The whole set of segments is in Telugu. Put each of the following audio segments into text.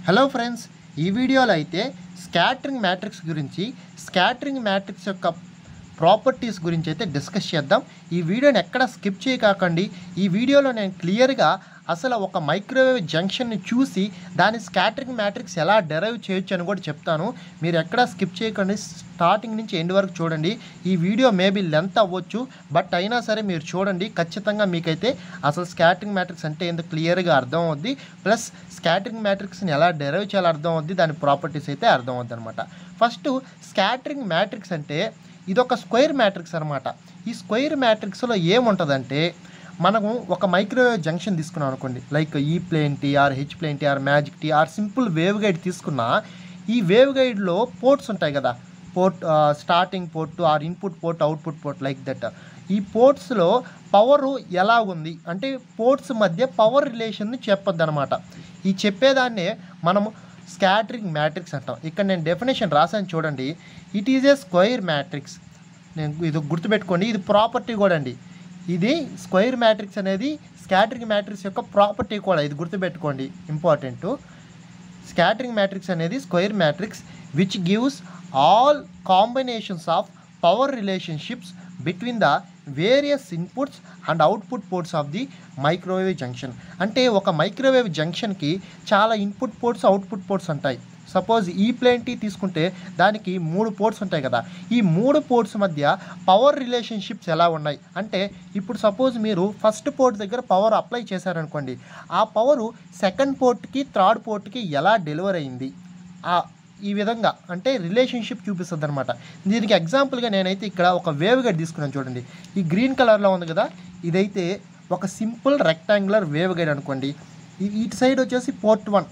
హలో ఫ్రెండ్స్ ఈ వీడియోలో అయితే స్కాటరింగ్ మ్యాట్రిక్స్ గురించి స్కాటరింగ్ మ్యాట్రిక్స్ యొక్క ప్రాపర్టీస్ గురించి అయితే డిస్కస్ చేద్దాం ఈ వీడియోని ఎక్కడ స్కిప్ చేయకండి ఈ వీడియోలో నేను క్లియర్గా అసలు ఒక మైక్రోవేవ్ జంక్షన్ని చూసి దాని స్కాటరింగ్ మ్యాట్రిక్స్ ఎలా డెరైవ్ చేయొచ్చు అని కూడా చెప్తాను మీరు ఎక్కడ స్కిప్ చేయకండి స్టార్టింగ్ నుంచి ఎండ్ వరకు చూడండి ఈ వీడియో మేబీ లెంత్ అవ్వచ్చు బట్ అయినా సరే మీరు చూడండి ఖచ్చితంగా మీకైతే అసలు స్కాటరింగ్ మ్యాట్రిక్స్ అంటే ఏందో క్లియర్గా అర్థం అవుద్ది ప్లస్ స్కాటరింగ్ మ్యాట్రిక్స్ని ఎలా డెరైవ్ చేయాలో అర్థం అవుద్ది దాని ప్రాపర్టీస్ అయితే అర్థం అవుద్ది అనమాట ఫస్ట్ స్కాటరింగ్ మ్యాట్రిక్స్ అంటే ఇదొక స్క్వేర్ మ్యాట్రిక్స్ అనమాట ఈ స్క్వేర్ మ్యాట్రిక్స్లో ఏముంటుందంటే మనము ఒక మైక్రోవేవ్ జంక్షన్ తీసుకున్నాం అనుకోండి లైక్ ఈ plane T or H plane T or magic T or simple wave guide తీసుకున్నా ఈ వేవ్ గైడ్లో పోర్ట్స్ ఉంటాయి కదా port starting port or input port output port like that ఈ పోర్ట్స్లో పవర్ ఎలా ఉంది అంటే పోర్ట్స్ మధ్య పవర్ రిలేషన్ని చెప్పొద్దు అనమాట ఈ చెప్పేదాన్నే మనము స్కాటరింగ్ మ్యాట్రిక్స్ అంటాం ఇక్కడ నేను డెఫినేషన్ రాసాను చూడండి it is a square matrix నేను ఇది గుర్తుపెట్టుకోండి ఇది ప్రాపర్టీ కూడా అండి ఇది స్క్వైర్ మ్యాట్రిక్స్ అనేది స్కాటరింగ్ మ్యాట్రిక్స్ యొక్క ప్రాపర్టీ కూడా ఇది గుర్తుపెట్టుకోండి ఇంపార్టెంట్ స్కాటరింగ్ మ్యాట్రిక్స్ అనేది square matrix which gives all combinations of power relationships between the various inputs and output ports of the microwave junction అంటే ఒక మైక్రోవేవ్ జంక్షన్కి చాలా ఇన్పుట్ పోర్ట్స్ అవుట్పుట్ పోర్ట్స్ ఉంటాయి సపోజ్ ఈ ప్లేన్ టీ తీసుకుంటే దానికి మూడు పోర్ట్స్ ఉంటాయి కదా ఈ మూడు పోర్ట్స్ మధ్య పవర్ రిలేషన్షిప్స్ ఎలా ఉన్నాయి అంటే ఇప్పుడు సపోజ్ మీరు ఫస్ట్ పోర్ట్ దగ్గర పవర్ అప్లై చేశారనుకోండి ఆ పవరు సెకండ్ పోర్ట్కి థర్డ్ పోర్ట్కి ఎలా డెలివర్ అయింది ఆ ఈ విధంగా అంటే రిలేషన్షిప్ చూపిస్తుంది అనమాట దీనికి ఎగ్జాంపుల్గా నేనైతే ఇక్కడ ఒక వేవ్ గైడ్ తీసుకున్నాను చూడండి ఈ గ్రీన్ కలర్లో ఉంది కదా ఇదైతే ఒక సింపుల్ రెక్టాంగులర్ వేవ్ గైడ్ అనుకోండి ఈ- ఇటు సైడ్ వచ్చేసి పోర్ట్ వన్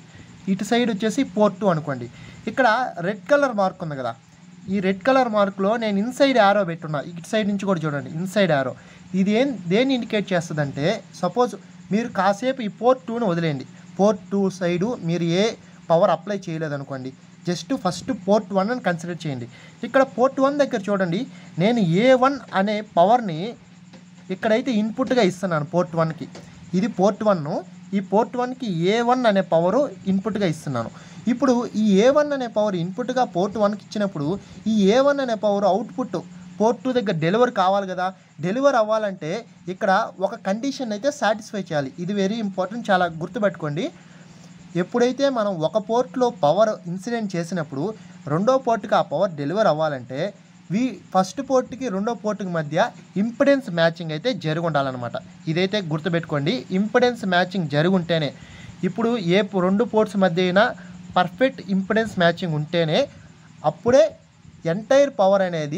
ఇటు సైడ్ వచ్చేసి పోర్ట్ టూ అనుకోండి ఇక్కడ రెడ్ కలర్ మార్క్ ఉంది కదా ఈ రెడ్ కలర్ మార్క్లో నేను ఇన్సైడ్ యారో పెట్టున్నా ఇటు సైడ్ నుంచి కూడా చూడండి ఇన్సైడ్ యారో ఇది ఏం దేన్ని ఇండికేట్ చేస్తుందంటే సపోజ్ మీరు కాసేపు ఈ పోర్ట్ టూని వదిలేయండి పోర్ట్ టూ సైడు మీరు ఏ పవర్ అప్లై చేయలేదు అనుకోండి జస్ట్ ఫస్ట్ పోర్ట్ వన్ అని కన్సిడర్ చేయండి ఇక్కడ పోర్ట్ వన్ దగ్గర చూడండి నేను ఏ వన్ అనే పవర్ని ఇక్కడైతే ఇన్పుట్గా ఇస్తున్నాను పోర్ట్ వన్కి ఇది పోర్ట్ వన్ ఈ పోర్ట్ వన్కి ఏ వన్ అనే పవరు ఇన్పుట్గా ఇస్తున్నాను ఇప్పుడు ఈ ఏ వన్ అనే పవర్ ఇన్పుట్గా పోర్ట్ వన్కి ఇచ్చినప్పుడు ఈ ఏ వన్ అనే పవర్ అవుట్పుట్ పోర్ట్ టూ దగ్గర డెలివర్ కావాలి కదా డెలివర్ అవ్వాలంటే ఇక్కడ ఒక కండిషన్ అయితే సాటిస్ఫై చేయాలి ఇది వెరీ ఇంపార్టెంట్ చాలా గుర్తుపెట్టుకోండి ఎప్పుడైతే మనం ఒక పోర్ట్లో పవర్ ఇన్సిడెంట్ చేసినప్పుడు రెండో పోర్ట్కి ఆ పవర్ డెలివర్ అవ్వాలంటే వి ఫస్ట్ పోర్ట్కి రెండో పోర్ట్కి మధ్య ఇంపిడెన్స్ మ్యాచింగ్ అయితే జరిగి ఉండాలన్నమాట ఇదైతే గుర్తుపెట్టుకోండి ఇంపిడెన్స్ మ్యాచింగ్ జరిగి ఉంటేనే ఇప్పుడు ఏ పో- రెండు పోర్ట్స్ మధ్య అయినా పర్ఫెక్ట్ ఇంపిడెన్స్ మ్యాచింగ్ ఉంటేనే అప్పుడే ఎంటైర్ పవర్ అనేది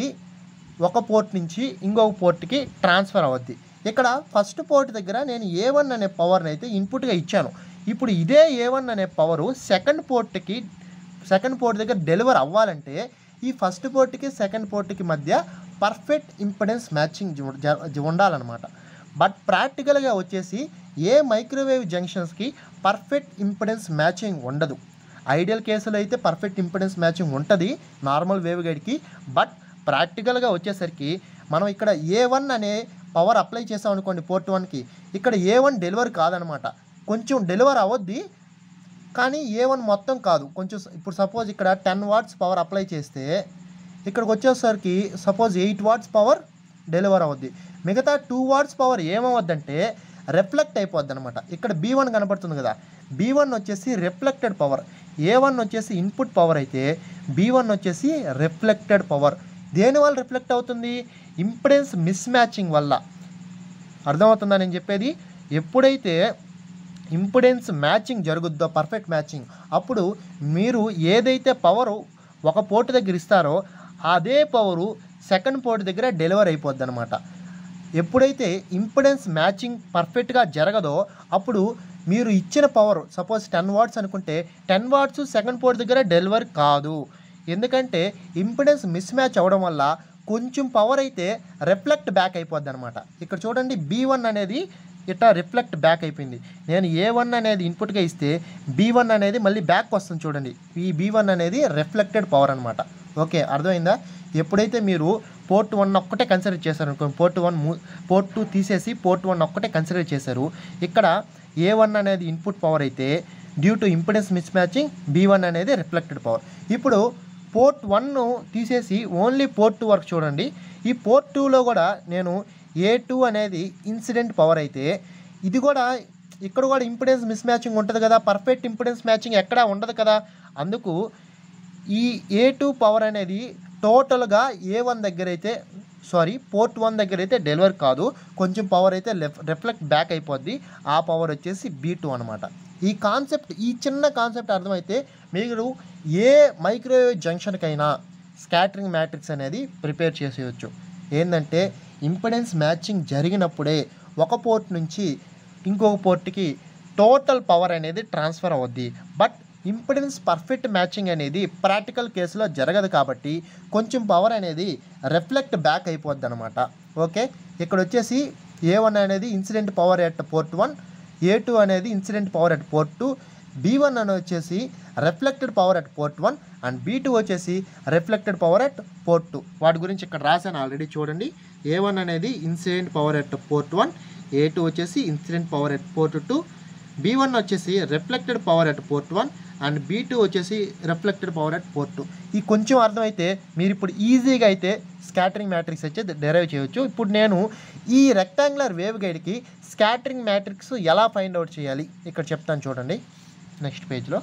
ఒక పోర్ట్ నుంచి ఇంకొక పోర్ట్కి ట్రాన్స్ఫర్ అవ్వద్ది ఇక్కడ ఫస్ట్ పోర్ట్ దగ్గర నేను ఏ వన్ అనే పవర్ని అయితే ఇన్పుట్గా ఇచ్చాను ఇప్పుడు ఇదే ఏ వన్ అనే పవరు సెకండ్ పోర్ట్కి సెకండ్ పోర్ట్ దగ్గర డెలివర్ అవ్వాలంటే ఈ ఫస్ట్ పోర్ట్కి సెకండ్ పోర్ట్కి మధ్య పర్ఫెక్ట్ ఇంపిడెన్స్ మ్యాచింగ్ జు- జ- జ- ఉండాలన్నమాట బట్ ప్రాక్టికల్గా వచ్చేసి ఏ మైక్రోవేవ్ జంక్షన్స్కి పర్ఫెక్ట్ ఇంపిడెన్స్ మ్యాచింగ్ ఉండదు ఐడియల్ కేసులో అయితే పర్ఫెక్ట్ ఇంపిడెన్స్ మ్యాచింగ్ ఉంటుంది నార్మల్ వేవ్ గైడ్కి బట్ ప్రాక్టికల్గా వచ్చేసరికి మనం ఇక్కడ ఏ వన్ అనే పవర్ అప్లై చేసాం అనుకోండి పోర్ట్ వన్కి ఇక్కడ ఏ వన్ డెలివర్ కాదనమాట కొంచెం డెలివర్ అవ్వద్ది కానీ ఏ వన్ మొత్తం కాదు కొంచెం స- ఇప్పుడు సపోజ్ ఇక్కడ టెన్ వాట్స్ పవర్ అప్లై చేస్తే ఇక్కడికి వచ్చేసరికి suppose eight watts power deliver అవుద్ది మిగతా టూ వాట్స్ పవర్ ఏమవుద్దంటే రిఫ్లెక్ట్ అయిపోద్ది అనమాట ఇక్కడ బీ వన్ కనపడుతుంది కదా బీ వన్ వచ్చేసి రిఫ్లెక్టెడ్ పవర్ ఏ వన్ వచ్చేసి ఇన్పుట్ పవర్ అయితే బీ వన్ వచ్చేసి రిఫ్లెక్టెడ్ పవర్ దేనివల్ల రిఫ్లెక్ట్ అవుతుంది ఇంపిడెన్స్ మిస్ మ్యాచింగ్ వల్ల అర్థమవుతుందా నేను చెప్పేది ఎప్పుడైతే ఇంపిడెన్స్ మ్యాచింగ్ జరుగుద్దో పర్ఫెక్ట్ మ్యాచింగ్ అప్పుడు మీరు ఏదైతే పవరు ఒక పోర్ట్ దగ్గర ఇస్తారో అదే పవరు సెకండ్ పోర్ట్ దగ్గర డెలివర్ అయిపోద్ది అనమాట ఎప్పుడైతే ఇంపిడెన్స్ మ్యాచింగ్ పర్ఫెక్ట్గా జరగదో అప్పుడు మీరు ఇచ్చిన పవర్ సపోజ్ టెన్ వాట్స్ అనుకుంటే టెన్ వాట్స్ సెకండ్ పోర్ట్ దగ్గర డెలివర్ కాదు ఎందుకంటే ఇంపిడెన్స్ మిస్ మ్యాచ్ అవ్వడం వల్ల కొంచెం పవర్ అయితే రిఫ్లెక్ట్ బ్యాక్ అయిపోద్ది అనమాట ఇక్కడ చూడండి బీ వన్ అనేది ఇట్లా రిఫ్లెక్ట్ బ్యాక్ అయిపోయింది నేను ఏ వన్ అనేది ఇన్పుట్గా ఇస్తే బీ వన్ అనేది మళ్ళీ బ్యాక్ వస్తుంది చూడండి ఈ బీ వన్ అనేది రిఫ్లెక్టెడ్ పవర్ అనమాట ఓకే అర్థమైందా ఎప్పుడైతే మీరు పోర్ట్ వన్ ఒక్కటే కన్సిడర్ చేశారు అనుకోండి పోర్ట్ వన్ పోర్ట్ టూ తీసేసి పోర్ట్ వన్ ఒక్కటే కన్సిడర్ చేశారు ఇక్కడ ఏ వన్ అనేది ఇన్పుట్ పవర్ అయితే due to impedance mismatching B one అనేది రిఫ్లెక్టెడ్ పవర్ ఇప్పుడు పోర్ట్ వన్ను తీసేసి ఓన్లీ పోర్ట్ టూ వరకు చూడండి ఈ పోర్ట్ టూలో కూడా నేను ఏ టూ అనేది ఇన్సిడెంట్ పవర్ అయితే ఇది కూడా ఇక్కడ కూడా ఇంపిడెన్స్ మిస్ మ్యాచింగ్ ఉంటుంది కదా పర్ఫెక్ట్ ఇంపిడెన్స్ మ్యాచింగ్ ఎక్కడా ఉండదు కదా అందుకు ఈ ఏ టూ పవర్ అనేది టోటల్గా ఏ వన్ దగ్గర అయితే సారీ పోర్ట్ వన్ దగ్గర అయితే డెలివర్ కాదు కొంచెం పవర్ అయితే రిఫ్లెక్ట్ బ్యాక్ అయిపోద్ది ఆ పవర్ వచ్చేసి బీ టూ అనమాట ఈ కాన్సెప్ట్ ఈ చిన్న కాన్సెప్ట్ అర్థమైతే మీరు ఏ మైక్రోవేవ్ జంక్షన్కైనా స్కాటరింగ్ మ్యాట్రిక్స్ అనేది ప్రిపేర్ చేసేయచ్చు ఏంటంటే ఇంపిడెన్స్ మ్యాచింగ్ జరిగినప్పుడే ఒక పోర్ట్ నుంచి ఇంకొక పోర్ట్కి టోటల్ పవర్ అనేది ట్రాన్స్ఫర్ అవుద్ది బట్ ఇంపిడెన్స్ పర్ఫెక్ట్ మ్యాచింగ్ అనేది ప్రాక్టికల్ కేసులో జరగదు కాబట్టి కొంచెం పవర్ అనేది రిఫ్లెక్ట్ బ్యాక్ అయిపోద్ది అనమాట ఓకే ఇక్కడ వచ్చేసి ఏ వన్ అనేది incident power at port one A two అనేది incident power at port two B one అని వచ్చేసి reflected power at port one and B two వచ్చేసి reflected power at port two వాటి గురించి ఇక్కడ రాశాను ఆల్రెడీ చూడండి ఏ వన్ అనేది incident power at port one A two వచ్చేసి incident power at port two B one వచ్చేసి reflected power at port one and B two వచ్చేసి reflected power at port two ఈ కొంచెం అర్థమైతే మీరు ఇప్పుడు ఈజీగా అయితే స్కాటరింగ్ మ్యాట్రిక్స్ వచ్చి డెరైవ్ చేయొచ్చు ఇప్పుడు నేను ఈ రెక్టాంగులర్ వేవ్ గైడ్కి స్కాటరింగ్ మ్యాట్రిక్స్ ఎలా ఫైండ్ అవుట్ చేయాలి ఇక్కడ చెప్తాను చూడండి నెక్స్ట్ పేజ్లో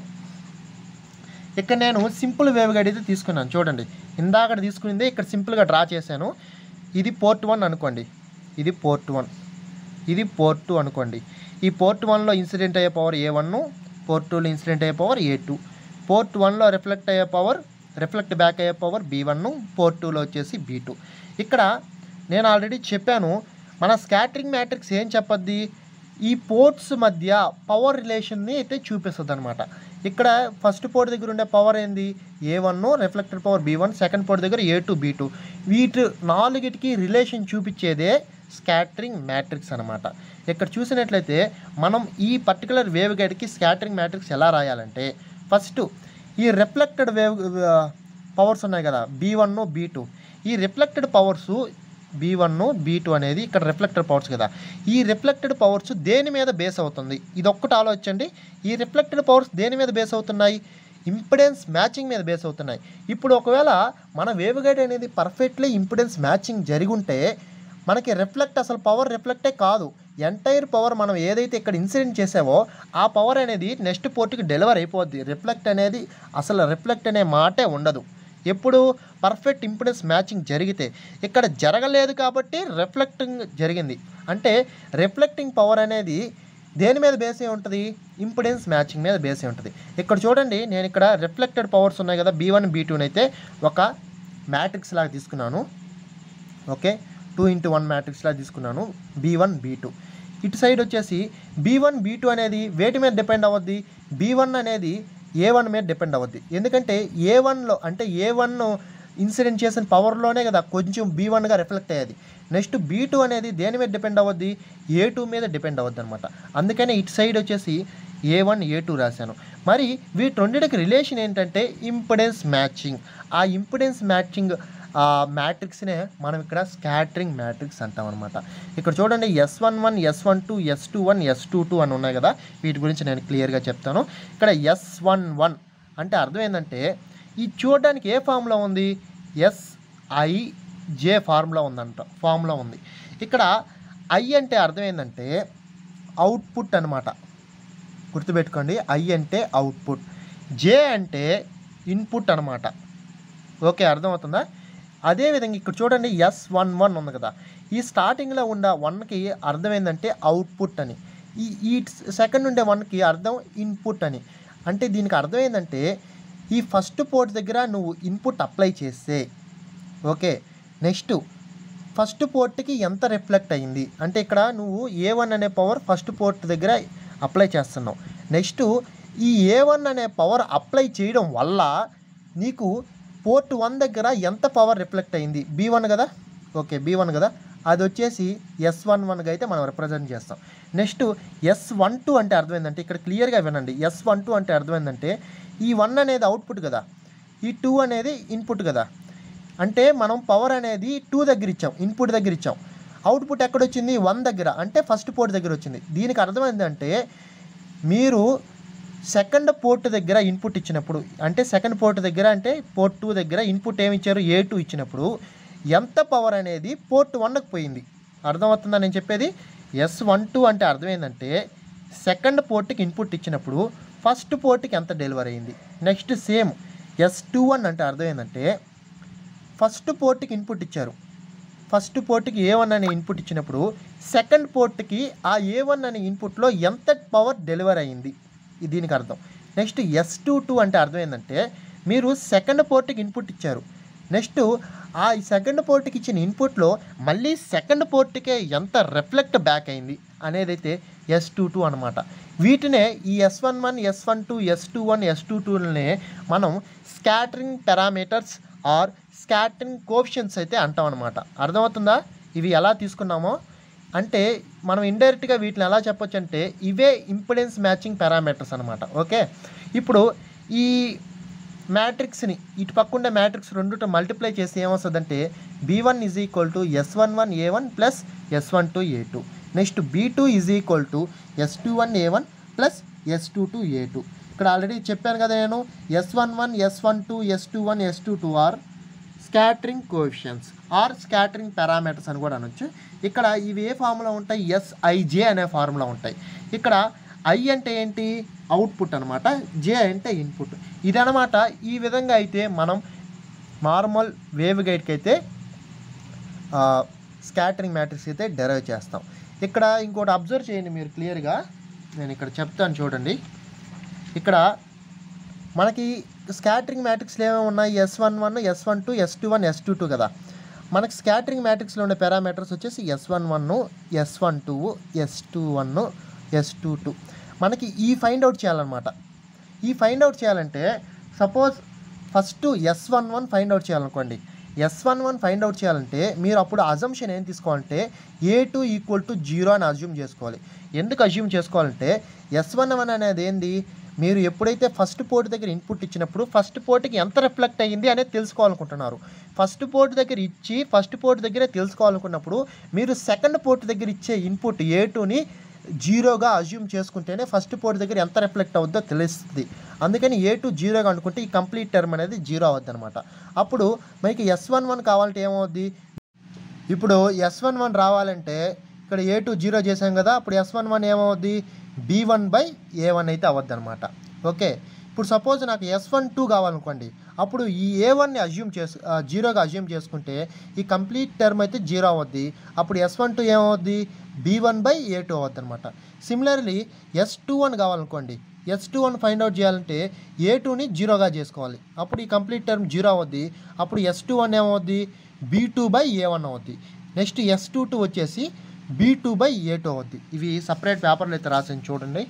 ఇక్కడ నేను సింపుల్ వేవ్ గైడ్ అయితే తీసుకున్నాను చూడండి ఇందాక తీసుకునిందే ఇక్కడ సింపుల్గా డ్రా చేశాను ఇది పోర్ట్ వన్ అనుకోండి ఇది పోర్ట్ వన్ ఇది పోర్ట్ టూ అనుకోండి ఈ పోర్ట్ వన్లో ఇన్సిడెంట్ అయ్యే పవర్ ఏ వన్ పోర్ట్ టూలో ఇన్సిడెంట్ అయ్యే పవర్ ఏ టూ పోర్ట్ వన్లో రిఫ్లెక్ట్ అయ్యే పవర్ రిఫ్లెక్ట్ బ్యాక్ అయ్యే పవర్ బీ వన్ పోర్ట్ టూలో వచ్చేసి బీ టూ ఇక్కడ నేను ఆల్రెడీ చెప్పాను మన స్కాటరింగ్ మ్యాట్రిక్స్ ఏం చెప్పద్ది ఈ పోర్ట్స్ మధ్య పవర్ రిలేషన్ని అయితే చూపిస్తుంది అనమాట ఇక్కడ ఫస్ట్ పోర్ట్ దగ్గర ఉండే పవర్ ఏంది A one reflected power B one second port దగ్గర ఏ టూ బీ టూ వీటి నాలుగిటికి రిలేషన్ చూపించేదే స్కాటరింగ్ మ్యాట్రిక్స్ అనమాట ఇక్కడ చూసినట్లయితే మనం ఈ పర్టికులర్ వేవ్ గైడ్కి స్కాటరింగ్ మ్యాట్రిక్స్ ఎలా రాయాలంటే ఫస్ట్ ఈ రిఫ్లెక్టెడ్ వేవ్ పవర్స్ ఉన్నాయి కదా బీ వన్ బీ టూ ఈ reflected powers B one B two అనేది ఇక్కడ రిఫ్లెక్టెడ్ పవర్స్ కదా ఈ రిఫ్లెక్టెడ్ పవర్స్ దేని మీద బేస్ అవుతుంది ఇది ఒక్కటి ఆలోచించండి ఈ రిఫ్లెక్టెడ్ పవర్స్ దేని మీద బేస్ అవుతున్నాయి ఇంపిడెన్స్ మ్యాచింగ్ మీద బేస్ అవుతున్నాయి ఇప్పుడు ఒకవేళ మన వేవ్ గైడ్ అనేది పర్ఫెక్ట్లీ ఇంపిడెన్స్ మ్యాచింగ్ జరిగి ఉంటే మనకి రిఫ్లెక్ట్ అసలు పవర్ రిఫ్లెక్టే కాదు ఎంటైర్ పవర్ మనం ఏదైతే ఇక్కడ ఇన్సిడెంట్ చేసావో ఆ పవర్ అనేది నెక్స్ట్ పోర్ట్కి డెలివర్ అయిపోద్ది రిఫ్లెక్ట్ అనేది అసలు రిఫ్లెక్ట్ అనే మాటే ఉండదు ఎప్పుడు పర్ఫెక్ట్ ఇంపిడెన్స్ మ్యాచింగ్ జరిగితే ఇక్కడ జరగలేదు కాబట్టి రిఫ్లెక్టింగ్ జరిగింది అంటే రిఫ్లెక్టింగ్ పవర్ అనేది దేని మీద బేస్ అయి ఉంటుంది ఇంపిడెన్స్ మ్యాచింగ్ మీద బేస్ అయి ఉంటుంది ఇక్కడ చూడండి నేను ఇక్కడ రిఫ్లెక్టెడ్ పవర్స్ ఉన్నాయి కదా బీ వన్ బీ టూని అయితే ఒక మ్యాట్రిక్స్ లాగా తీసుకున్నాను ఓకే టూ ఇంటూ వన్ మ్యాట్రిక్స్లా తీసుకున్నాను బీ వన్ బీ టూ ఇటు సైడ్ వచ్చేసి బీ వన్ బీ టూ అనేది వేటి మీద డిపెండ్ అవ్వద్ది బీ వన్ అనేది ఏ వన్ మీద డిపెండ్ అవ్వద్ది ఎందుకంటే ఏ వన్లో అంటే ఏ వన్ ఇన్సిడెంట్ చేసిన పవర్లోనే కదా కొంచెం బీ వన్గా రిఫ్లెక్ట్ అయ్యేది నెక్స్ట్ బీ టూ అనేది దేని మీద డిపెండ్ అవ్వద్ది ఏ టూ మీద డిపెండ్ అవ్వద్ది అనమాట అందుకనే ఇటు సైడ్ వచ్చేసి ఏ వన్ ఏ టూ రాశాను మరి వీటి రెండింటికి రిలేషన్ ఏంటంటే ఇంపిడెన్స్ మ్యాచింగ్ ఆ ఇంపిడెన్స్ మ్యాచింగ్ ఆ మ్యాట్రిక్స్నే మనం ఇక్కడ స్కాటరింగ్ మ్యాట్రిక్స్ అంటాం అనమాట ఇక్కడ చూడండి S one one S one two S two one S two two అని ఉన్నాయి కదా వీటి గురించి నేను క్లియర్గా చెప్తాను ఇక్కడ ఎస్ వన్ వన్ అంటే అర్థం ఏంటంటే ఇది చూడడానికి ఏ ఫామ్లో ఉంది ఎస్ ఐ జే ఫార్ములా ఉందంట ఫామ్లో ఉంది ఇక్కడ ఐ అంటే అర్థం ఏంటంటే అవుట్పుట్ అనమాట గుర్తుపెట్టుకోండి ఐ అంటే అవుట్పుట్ జే అంటే ఇన్పుట్ అనమాట ఓకే అర్థమవుతుందా అదేవిధంగా ఇక్కడ చూడండి ఎస్ వన్ వన్ ఉంది కదా ఈ స్టార్టింగ్లో ఉన్న వన్కి అర్థం ఏంటంటే అవుట్పుట్ అని ఈ ఈ సెకండ్ ఉండే వన్కి అర్థం ఇన్పుట్ అని అంటే దీనికి అర్థం ఏంటంటే ఈ ఫస్ట్ పోర్ట్ దగ్గర నువ్వు ఇన్పుట్ అప్లై చేస్తే ఓకే నెక్స్ట్ ఫస్ట్ పోర్ట్కి ఎంత రిఫ్లెక్ట్ అయింది అంటే ఇక్కడ నువ్వు ఏ వన్ అనే పవర్ ఫస్ట్ పోర్ట్ దగ్గర అప్లై చేస్తున్నావు నెక్స్ట్ ఈ ఏ వన్ అనే పవర్ అప్లై చేయడం వల్ల నీకు పోర్ట్ వన్ దగ్గర ఎంత పవర్ రిఫ్లెక్ట్ అయింది బీ వన్ కదా ఓకే బీ వన్ కదా అది వచ్చేసి ఎస్ వన్ వన్గా అయితే మనం రిప్రజెంట్ చేస్తాం నెక్స్ట్ ఎస్ వన్ టూ అంటే అర్థమైందంటే ఇక్కడ క్లియర్గా వినండి ఎస్ వన్ టూ అంటే అర్థమైందంటే ఈ వన్ అనేది అవుట్పుట్ కదా ఈ టూ అనేది ఇన్పుట్ కదా అంటే మనం పవర్ అనేది టూ దగ్గర ఇచ్చాం ఇన్పుట్ దగ్గర ఇచ్చాం అవుట్పుట్ ఎక్కడ వచ్చింది వన్ దగ్గర అంటే ఫస్ట్ పోర్ట్ దగ్గర వచ్చింది దీనికి అర్థమైందంటే మీరు సెకండ్ పోర్ట్ దగ్గర ఇన్పుట్ ఇచ్చినప్పుడు అంటే సెకండ్ పోర్ట్ దగ్గర అంటే పోర్ట్ టూ దగ్గర ఇన్పుట్ ఏమి ఇచ్చారు ఏ టూ ఇచ్చినప్పుడు ఎంత పవర్ అనేది పోర్ట్ వన్కి పోయింది అర్థమవుతుందా నేను చెప్పేది ఎస్ వన్ టూ అంటే అర్థం ఏంటంటే సెకండ్ పోర్ట్కి ఇన్పుట్ ఇచ్చినప్పుడు ఫస్ట్ పోర్ట్కి ఎంత డెలివరీ అయింది next same S two one అంటే అర్థం ఏంటంటే ఫస్ట్ పోర్ట్కి ఇన్పుట్ ఇచ్చారు ఫస్ట్ పోర్ట్కి ఏ వన్ అనే ఇన్పుట్ ఇచ్చినప్పుడు సెకండ్ పోర్ట్కి ఆ ఏ వన్ అనే ఇన్పుట్లో ఎంత పవర్ డెలివర్ అయ్యింది ఇది దీనికి అర్థం నెక్స్ట్ ఎస్ టూ టూ అంటే అర్థం ఏంటంటే మీరు సెకండ్ పోర్ట్కి ఇన్పుట్ ఇచ్చారు నెక్స్ట్ ఆ సెకండ్ పోర్ట్కి ఇచ్చిన ఇన్పుట్లో మళ్ళీ సెకండ్ పోర్ట్కే ఎంత రిఫ్లెక్ట్ బ్యాక్ అయింది అనేది అయితే ఎస్ టూ టూ అనమాట వీటినే ఈ S one one S one two S two one S two టూనే మనం scattering parameters or scattering coefficients అయితే అంటాం అనమాట అర్థమవుతుందా ఇవి ఎలా తీసుకున్నామో అంటే మనం ఇండైరెక్ట్గా వీటిని ఎలా చెప్పొచ్చు అంటే ఇవే ఇంపిడెన్స్ మ్యాచింగ్ పారామీటర్స్ అనమాట ఓకే ఇప్పుడు ఈ మ్యాట్రిక్స్ని ఇటు పక్కుండే మ్యాట్రిక్స్ రెండుతో మల్టిప్లై చేసి ఏమొస్తుందంటే B one is equal to S one one A one plus S one two A two next B two is equal to S two one A one plus S two two A two ఇక్కడ ఆల్రెడీ చెప్పాను కదా నేను S one one S one two S two one S two two or scattering coefficients or scattering parameters అని కూడా అనొచ్చు ఇక్కడ ఇవి ఏ ఫార్ములా ఉంటాయి ఎస్ఐజే అనే ఫార్ములా ఉంటాయి ఇక్కడ ఐ అంటే ఏంటి అవుట్పుట్ అనమాట జే అంటే ఇన్పుట్ ఇదనమాట ఈ విధంగా అయితే మనం నార్మల్ వేవ్ గైడ్కి అయితే స్కాటరింగ్ మ్యాట్రిక్స్ అయితే డెరైవ్ చేస్తాం ఇక్కడ ఇంకోటి అబ్జర్వ్ చేయండి మీరు క్లియర్గా నేను ఇక్కడ చెప్తాను చూడండి ఇక్కడ మనకి స్కాటరింగ్ మ్యాట్రిక్స్లో ఏమేమి ఉన్నాయి S one one S one two S two one S two two కదా మనకి స్కాటరింగ్ మ్యాట్రిక్స్లో ఉండే పారామీటర్స్ వచ్చేసి S one one S one two S two one S two two మనకి ఈ ఫైండ్ అవుట్ చేయాలన్నమాట ఈ ఫైండ్ అవుట్ చేయాలంటే suppose first S one one find out చేయాలనుకోండి S one one find out చేయాలంటే మీరు అప్పుడు అజంప్షన్ ఏం తీసుకోవాలంటే A two equal to zero అని అజ్యూమ్ చేసుకోవాలి ఎందుకు అజ్యూమ్ చేసుకోవాలంటే ఎస్ వన్ వన్ అనేది ఏంది మీరు ఎప్పుడైతే ఫస్ట్ పోర్ట్ దగ్గర ఇన్పుట్ ఇచ్చినప్పుడు ఫస్ట్ పోర్ట్కి ఎంత రిఫ్లెక్ట్ అయ్యింది అనేది తెలుసుకోవాలనుకుంటున్నారు ఫస్ట్ పోర్ట్ దగ్గర ఇచ్చి ఫస్ట్ పోర్ట్ దగ్గరే తెలుసుకోవాలనుకున్నప్పుడు మీరు సెకండ్ పోర్ట్ దగ్గర ఇచ్చే ఇన్పుట్ ఏ టూని జీరోగా అజ్యూమ్ చేసుకుంటేనే ఫస్ట్ పోర్ట్ దగ్గర ఎంత రిఫ్లెక్ట్ అవుద్దో తెలుస్తుంది అందుకని ఏ టూ జీరోగా అనుకుంటే ఈ కంప్లీట్ టర్మ్ అనేది జీరో అవుద్ది అనమాట అప్పుడు మీకు ఎస్ వన్ వన్ కావాలంటే ఏమవుద్ది ఇప్పుడు ఎస్ వన్ వన్ రావాలంటే ఇక్కడ ఏ టూ జీరో చేసాం కదా అప్పుడు ఎస్ వన్ వన్ ఏమవుద్ది B one by A one అయితే అవద్దు అనమాట ఓకే ఇప్పుడు సపోజ్ నాకు ఎస్ వన్ టూ కావాలనుకోండి అప్పుడు ఈ ఏ వన్ని అజ్యూమ్ చేసు ఆ, జీరోగా అజ్యూమ్ చేసుకుంటే ఈ కంప్లీట్ టర్మ్ అయితే జీరో అవద్ది అప్పుడు ఎస్ వన్ టూ ఏమవుద్ది B one by A two అవద్ది అనమాట సిమిలర్లీ ఎస్ టూ వన్ కావాలనుకోండి S two one find out చేయాలంటే ఏ టూని జీరోగా చేసుకోవాలి అప్పుడు ఈ కంప్లీట్ టర్మ్ జీరో అవద్ది అప్పుడు ఎస్ టూ వన్ ఏమవుద్ది B two by A one అవుద్ది నెక్స్ట్ ఎస్ టూ టూ వచ్చేసి B two by A two అవుద్ది ఇవి సపరేట్ పేపర్లు అయితే రాసింది చూడండి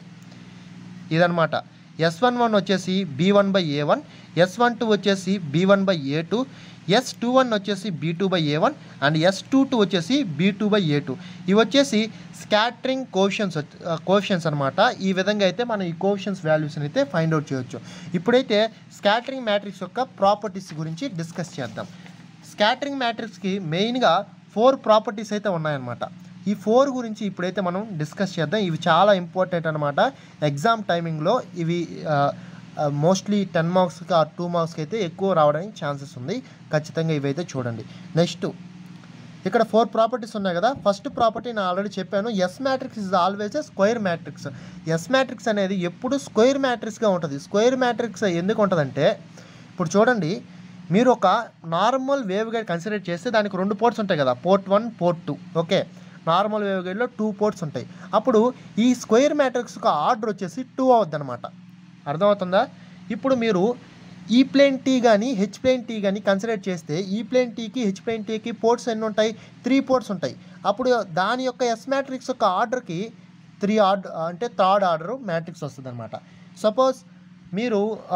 ఇదనమాట ఎస్ వన్ వన్ వచ్చేసి B one by A one S one two వచ్చేసి B one by A two S two one వచ్చేసి B two by A one and S two two వచ్చేసి B two by A two ఇవి వచ్చేసి స్కాటరింగ్ కోషన్స్ కోషన్స్ అనమాట ఈ విధంగా అయితే మనం ఈ కోషన్స్ వాల్యూస్ని అయితే ఫైండ్ అవుట్ చేయొచ్చు ఇప్పుడైతే స్కాటరింగ్ మ్యాట్రిక్స్ యొక్క ప్రాపర్టీస్ గురించి డిస్కస్ చేద్దాం స్కాటరింగ్ మ్యాట్రిక్స్కి మెయిన్గా ఫోర్ ప్రాపర్టీస్ అయితే ఉన్నాయన్నమాట ఈ ఫోర్ గురించి ఇప్పుడైతే మనం డిస్కస్ చేద్దాం ఇవి చాలా ఇంపార్టెంట్ అనమాట ఎగ్జామ్ టైమింగ్లో ఇవి మోస్ట్లీ టెన్ మార్క్స్కి ఆ టూ మార్క్స్కి అయితే ఎక్కువ రావడానికి ఛాన్సెస్ ఉంది ఖచ్చితంగా ఇవైతే చూడండి నెక్స్ట్ ఇక్కడ ఫోర్ ప్రాపర్టీస్ ఉన్నాయి కదా ఫస్ట్ ప్రాపర్టీ నేను ఆల్రెడీ చెప్పాను S matrix is always a square matrix S matrix అనేది ఎప్పుడు స్క్వేర్ మ్యాట్రిక్స్గా ఉంటుంది స్క్వేర్ మ్యాట్రిక్స్ ఎందుకు ఉంటుందంటే ఇప్పుడు చూడండి మీరు ఒక నార్మల్ వేవ్ గైడ్ కన్సిడర్ చేస్తే దానికి రెండు పోర్ట్స్ ఉంటాయి కదా port one port two okay normal wave గైడ్లో టూ పోర్ట్స్ ఉంటాయి అప్పుడు ఈ స్క్వేర్ మ్యాట్రిక్స్ యొక్క ఆర్డర్ వచ్చేసి టూ అవుద్ది అనమాట అర్థమవుతుందా ఇప్పుడు మీరు ఈ ప్లేన్ టీ కానీ హెచ్ ప్లేన్ టీ కానీ కన్సిడర్ చేస్తే ఈ ప్లేన్ టీకి హెచ్ ప్లేన్ టీకి పోర్ట్స్ ఎన్ని ఉంటాయి త్రీ పోర్ట్స్ ఉంటాయి అప్పుడు దాని యొక్క ఎస్ మ్యాట్రిక్స్ యొక్క ఆర్డర్కి త్రీ ఆర్డర్ అంటే థర్డ్ ఆర్డర్ మ్యాట్రిక్స్ వస్తుంది అనమాట సపోజ్ మీరు ఆ,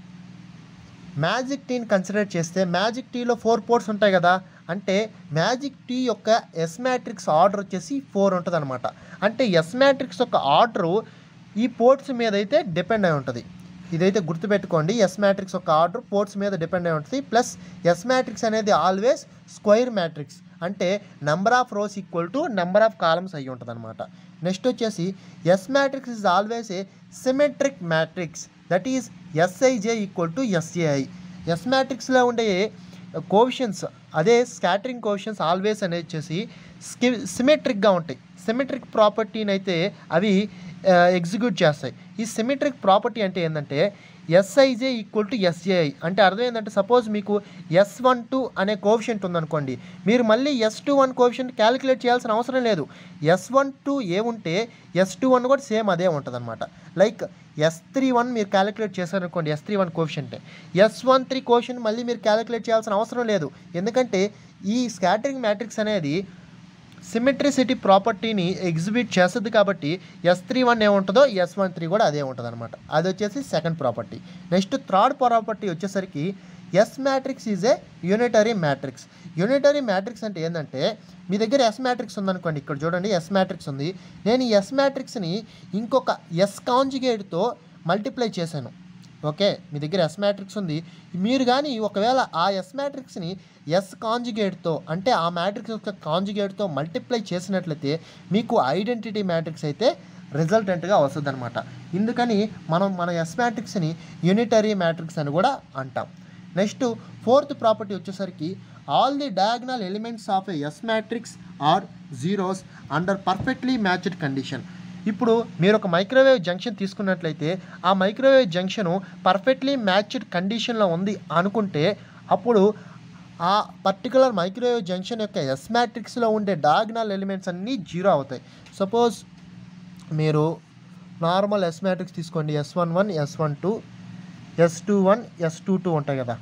మ్యాజిక్ టీని కన్సిడర్ చేస్తే మ్యాజిక్ టీలో ఫోర్ పోర్ట్స్ ఉంటాయి కదా అంటే మ్యాజిక్ టీ యొక్క ఎస్ మ్యాట్రిక్స్ ఆర్డర్ వచ్చేసి ఫోర్ ఉంటుంది అనమాట అంటే ఎస్ మ్యాట్రిక్స్ యొక్క ఆర్డరు ఈ పోర్ట్స్ మీద అయితే డిపెండ్ అయి ఉంటుంది ఇదైతే గుర్తుపెట్టుకోండి ఎస్ మ్యాట్రిక్స్ యొక్క ఆర్డర్ పోర్ట్స్ మీద డిపెండ్ అయి ఉంటుంది ప్లస్ ఎస్ మ్యాట్రిక్స్ అనేది ఆల్వేస్ స్క్వైర్ మ్యాట్రిక్స్ అంటే number of rows equal to number of columns అయ్యి ఉంటుంది అనమాట నెక్స్ట్ వచ్చేసి S matrix is always a symmetric matrix that is SIJ equal to SAI S మ్యాట్రిక్స్లో ఉండే కోవిషన్స్ అదే స్కాటరింగ్ కోవిషన్స్ ఆల్వేస్ అనేది వచ్చేసి స్కి సిమెట్రిక్గా ఉంటాయి సిమెట్రిక్ ప్రాపర్టీని అయితే అవి ఎగ్జిక్యూట్ చేస్తాయి ఈ సిమెట్రిక్ ప్రాపర్టీ అంటే ఏంటంటే ఎస్ఐజే ఈక్వల్ టు ఎస్ఏఐ అంటే అర్థం ఏంటంటే సపోజ్ మీకు ఎస్ వన్ టూ అనే కోవిషెంట్ ఉందనుకోండి మీరు మళ్ళీ S two one coefficient calculate చేయాల్సిన అవసరం లేదు ఎస్ వన్ టూ ఏ ఉంటే ఎస్ టూ వన్ కూడా సేమ్ అదే ఉంటుంది అనమాట లైక్ ఎస్ త్రీ వన్ మీరు క్యాలిక్యులేట్ చేశారనుకోండి S three one coefficient S one three coefficient మళ్ళీ మీరు క్యాలిక్యులేట్ చేయాల్సిన అవసరం లేదు ఎందుకంటే ఈ స్కాటరింగ్ మ్యాట్రిక్స్ అనేది సిమెట్రిసిటీ ప్రాపర్టీని ఎగ్జిబిట్ చేస్తుంది కాబట్టి ఎస్ త్రీ వన్ ఏముంటుందో ఎస్ వన్ త్రీ కూడా అదే ఉంటుంది అనమాట అది వచ్చేసి second property next third property వచ్చేసరికి S matrix is a unitary matrix unitary matrix అంటే ఏంటంటే మీ దగ్గర ఎస్ మ్యాట్రిక్స్ ఉందనుకోండి ఇక్కడ చూడండి ఎస్ మ్యాట్రిక్స్ ఉంది నేను ఈ ఎస్ మ్యాట్రిక్స్ని ఇంకొక ఎస్ కాంజుగేట్తో మల్టిప్లై చేశాను ఓకే మీ దగ్గర ఎస్ మ్యాట్రిక్స్ ఉంది మీరు కానీ ఒకవేళ ఆ ఎస్ మ్యాట్రిక్స్ని ఎస్ కాంజుగేట్తో అంటే ఆ మ్యాట్రిక్స్ యొక్క కాంజుగేట్తో మల్టిప్లై చేసినట్లయితే మీకు ఐడెంటిటీ మ్యాట్రిక్స్ అయితే రిజల్టెంట్గా వస్తుంది అనమాట ఇందుకని మనం మన ఎస్ మ్యాట్రిక్స్ని యూనిటరీ మ్యాట్రిక్స్ అని కూడా అంటాం నెక్స్ట్ ఫోర్త్ ప్రాపర్టీ వచ్చేసరికి all the diagonal elements of a S matrix are zeros under perfectly matched condition ఇప్పుడు మీరు ఒక మైక్రోవేవ్ జంక్షన్ తీసుకున్నట్లయితే ఆ మైక్రోవేవ్ జంక్షను పర్ఫెక్ట్లీ మ్యాచ్డ్ కండిషన్లో ఉంది అనుకుంటే అప్పుడు ఆ పర్టికులర్ మైక్రోవేవ్ జంక్షన్ యొక్క ఎస్ మ్యాట్రిక్స్లో ఉండే డయాగ్నల్ ఎలిమెంట్స్ అన్నీ జీరో అవుతాయి సపోజ్ మీరు నార్మల్ ఎస్ మ్యాట్రిక్స్ తీసుకోండి S one one S one two S two one S two two ఉంటాయి కదా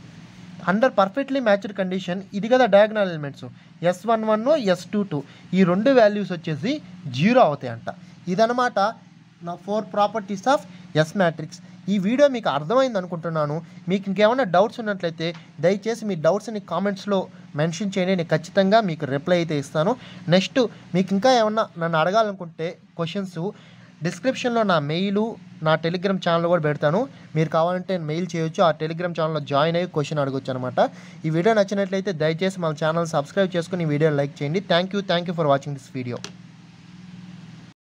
అండర్ పర్ఫెక్ట్లీ మ్యాచ్డ్ కండిషన్ ఇది కదా diagonal elements S one one S two two ఈ రెండు వాల్యూస్ వచ్చేసి జీరో అవుతాయి అంట ఇదనమాట నా four properties of S matrix ఈ వీడియో మీకు అర్థమైంది అనుకుంటున్నాను మీకు ఇంకేమైనా డౌట్స్ ఉన్నట్లయితే దయచేసి మీ డౌట్స్ని కామెంట్స్లో మెన్షన్ చేయండి నేను ఖచ్చితంగా మీకు రిప్లై అయితే ఇస్తాను నెక్స్ట్ మీకు ఇంకా ఏమన్నా నన్ను అడగాలనుకుంటే క్వశ్చన్స్ డిస్క్రిప్షన్లో నా మెయిలు నా టెలిగ్రామ్ ఛానల్ కూడా పెడతాను మీరు కావాలంటే మెయిల్ చేయొచ్చు ఆ టెలిగ్రామ్ ఛానల్లో జాయిన్ అయ్యి క్వశ్చన్ అడగొచ్చు అనమాట ఈ వీడియో నచ్చినట్లయితే దయచేసి మన ఛానల్ సబ్స్క్రైబ్ చేసుకుని ఈ వీడియో లైక్ చేయండి thank you thank you for watching this video